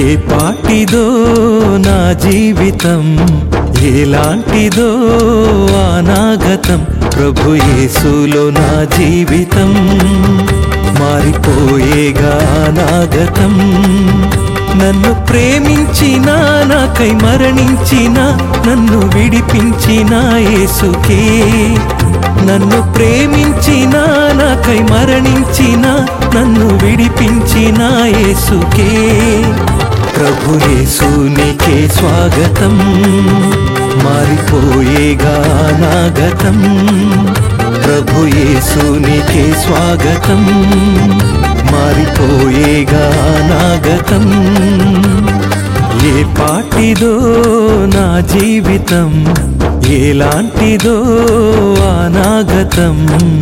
ఏ పాటిదో నా జీవితం ఎలాంటిదో అనాగతం ప్రభు యేసులో నా జీవితం మారిపోయేగా అనాగతం నన్ను ప్రేమించిన నాకై మరణించిన నన్ను విడిపించిన యేసుకే నన్ను ప్రేమించిన నాకై మరణించిన నన్ను విడిపించిన యేసుకే ప్రభు యేసునికే స్వాగతం మారిపోయేగా నాగతం ప్రభు యేసునికే స్వాగతం మారిపోయేగా నాగతం ఏ పాటిదో నా జీవితం ఎలాంటిదో అనాగతం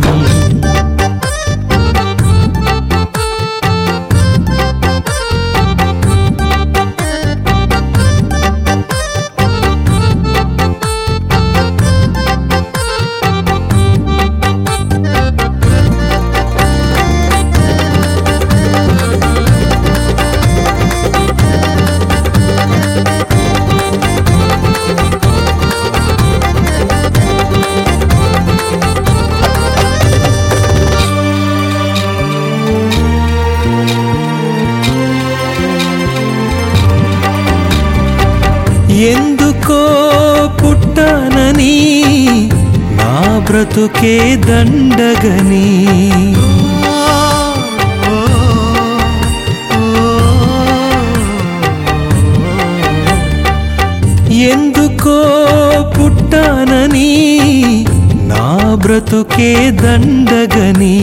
ఎందుకో పుట్టానని నా బ్రతుకే దండగని ఎందుకో పుట్టానని నా బ్రతుకే దండగని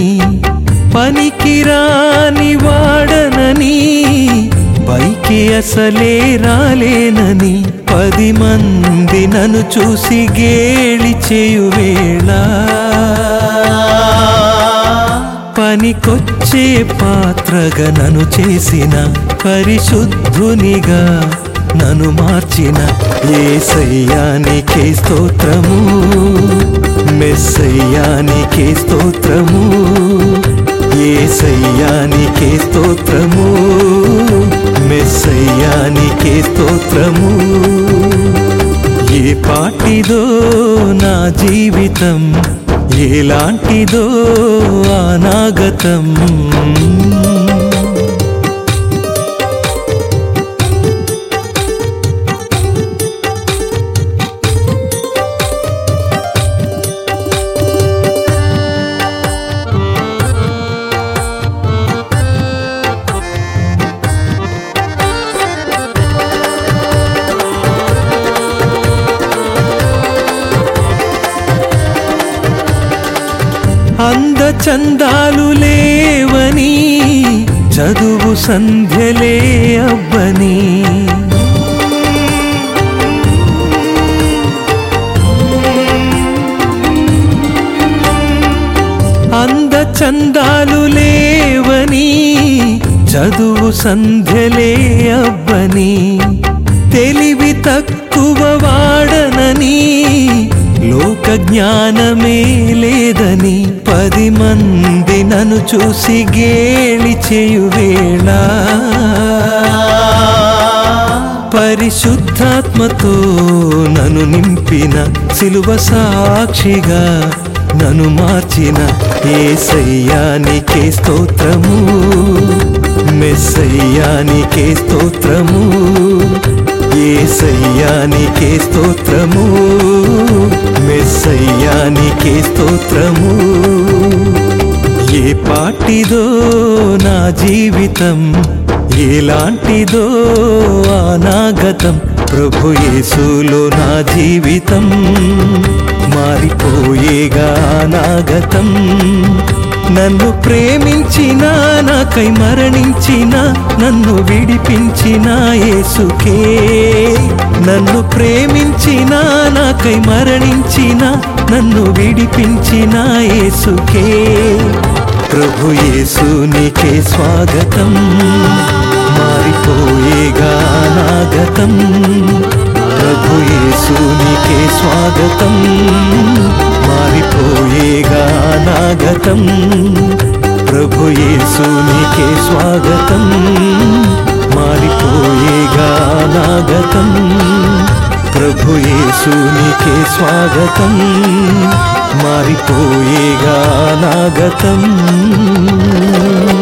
పనికిరాని వాడనని పైకి అసలే రాలేనని పది మంది నన్ను చూసి గేలి చేయువేళ పనికొచ్చే పాత్రగా నన్ను చేసిన పరిశుద్ధునిగా నన్ను మార్చిన ఏసయ్యానికే స్తోత్రము మెస్సయ్యానికే స్తోత్రము ఏసయ్యానికే స్తోత్రము మెస్సయ్యానికే స్తోత్రము ఏ పాటిదో నా జీవితం ఎలాంటిదో అనాగతం అందచందాలు లేవని చదువు సంధ్యలే అవ్వని అందచందాలు లేవని చదువు సంధ్యలే అవ్వని తెలివి తక్కువ వాడనని లోక జ్ఞానమే లేదని పది మంది నన్ను చూసి గేలి చేయువేళ పరిశుద్ధాత్మతో నన్ను నింపిన సిలువ సాక్షిగా నన్ను మార్చిన ఏసయ్యానికే స్తోత్రము మెస్సయ్యానికే స్తోత్రము ఏసయ్యానికే స్తోత్రము మెస్సయ్యానికే స్తోత్రము ఏ పాటిదో నా జీవితం ఎలాంటిదో అనాగతం ప్రభు యేసులో నా జీవితం మారిపోయేగా అనాగతం నన్ను ప్రేమించిన నాకై మరణించిన నన్ను విడిపించిన యేసుకే నన్ను ప్రేమించిన నాకై మరణించిన నన్ను విడిపించిన యేసుకే ప్రభు యేసునికే స్వాగతం మారిపోయేగా అనాగతం ప్రభు యేసునికే స్వాగతం మారిపోయేగా అనాగతం ప్రభు యేసునికే స్వాగతం మారిపోయేగా నాగతం ప్రభు యేసునికే స్వాగతం మారిపోయేగా నాగతం